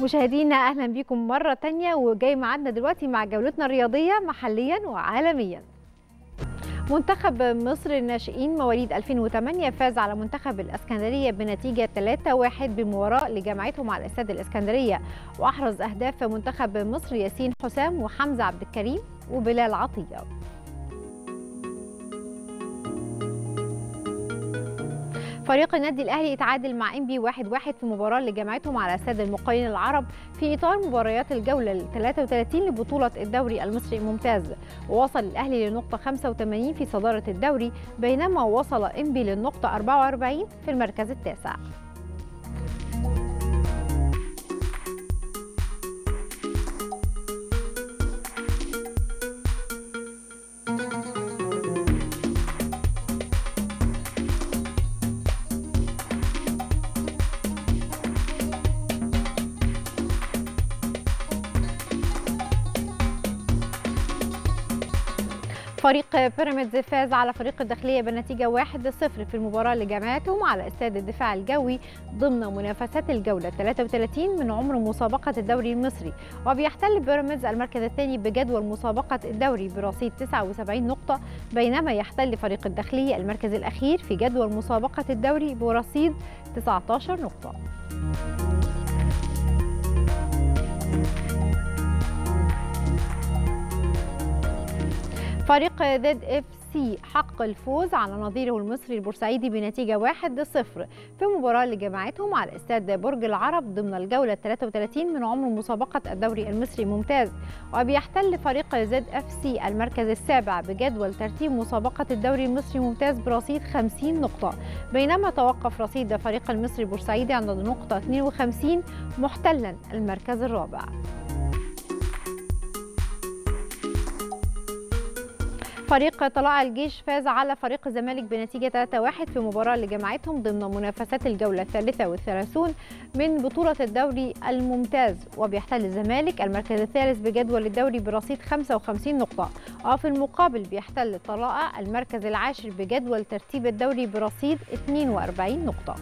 مشاهدينا اهلا بيكم مره تانية وجاي معانا دلوقتي مع جولتنا الرياضيه محليا وعالميا منتخب مصر الناشئين مواليد 2008 فاز على منتخب الاسكندريه بنتيجه 3-1 بمباراه لجمعتهم على استاد الاسكندريه واحرز اهداف منتخب مصر ياسين حسام وحمزه عبد الكريم وبلال عطيه فريق النادي الاهلي اتعادل مع انبي 1-1 في مباراه لجمعتهم على استاد المقاولين العرب في اطار مباريات الجوله ال 33 لبطوله الدوري المصري الممتاز ووصل الاهلي للنقطه 85 في صداره الدوري بينما وصل انبي للنقطه 44 في المركز التاسع فريق بيراميدز فاز على فريق الداخلية بنتيجة 1-0 في المباراة اللي جمعتهم على استاد الدفاع الجوي ضمن منافسات الجولة 33 من عمر مسابقة الدوري المصري وبيحتل بيراميدز المركز الثاني بجدول مسابقة الدوري برصيد 79 نقطة بينما يحتل فريق الداخلية المركز الأخير في جدول مسابقة الدوري برصيد 19 نقطة. فريق زد اف سي حقق الفوز على نظيره المصري البورسعيدي بنتيجة 1-0 في مباراة اللي جمعتهم على استاد برج العرب ضمن الجولة 33 من عمر مسابقة الدوري المصري ممتاز وبيحتل فريق زد اف سي المركز السابع بجدول ترتيب مسابقة الدوري المصري ممتاز برصيد 50 نقطة بينما توقف رصيد فريق المصري البورسعيدي عند النقطة 52 محتلا المركز الرابع فريق طلائع الجيش فاز على فريق الزمالك بنتيجة 3-1 في مباراة لجمعتهم ضمن منافسات الجولة الثالثة والثلاثون من بطولة الدوري الممتاز وبيحتل الزمالك المركز الثالث بجدول الدوري برصيد 55 نقطة وفي المقابل بيحتل طلائع المركز العاشر بجدول ترتيب الدوري برصيد 42 نقطة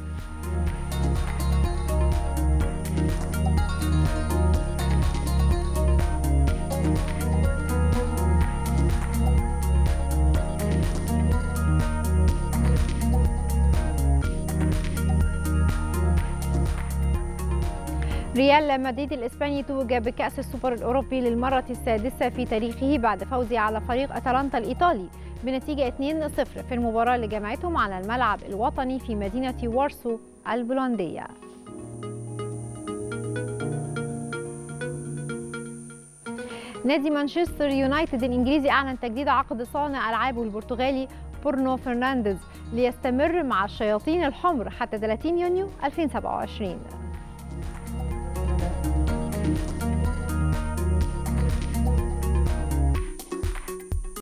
ريال مدريد الاسباني توج بكاس السوبر الاوروبي للمره السادسه في تاريخه بعد فوزه على فريق اتلانتا الايطالي بنتيجه 2-0 في المباراه اللي جمعتهم على الملعب الوطني في مدينه وارسو البولنديه نادي مانشستر يونايتد الانجليزي اعلن تجديد عقد صانع العابه البرتغالي بورنو فرنانديز ليستمر مع الشياطين الحمر حتى 30 يونيو 2027